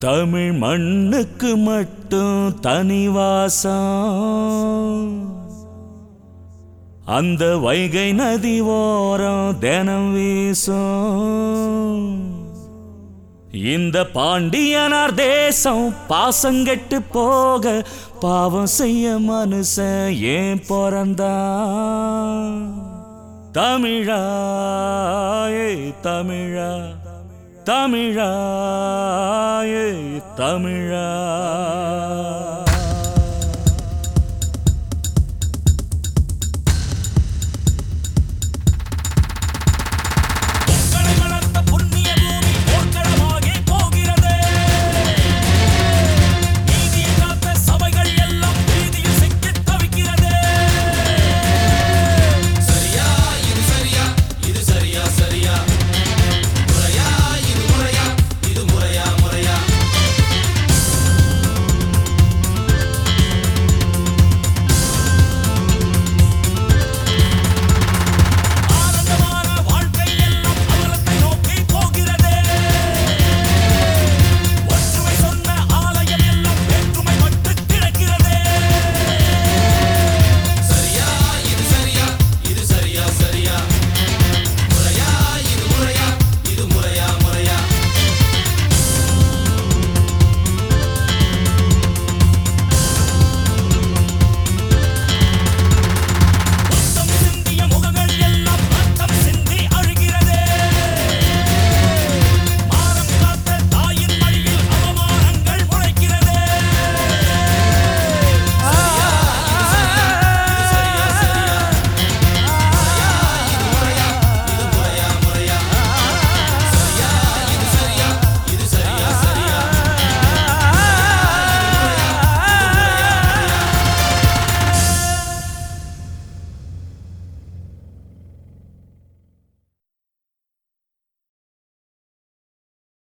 தமிழ் மண்ணுக்கு மட்டும் தனிவாசம் அந்த வைகை நதி ஓரம் தினம் வீசும் இந்த பாண்டியனார் தேசம் பாசங்கெட்டு போக பாவம் செய்ய மனுஷன் ஏன் பிறந்தான் தமிழா ஏய் தமிழா தமிழா ஏய் தமிழா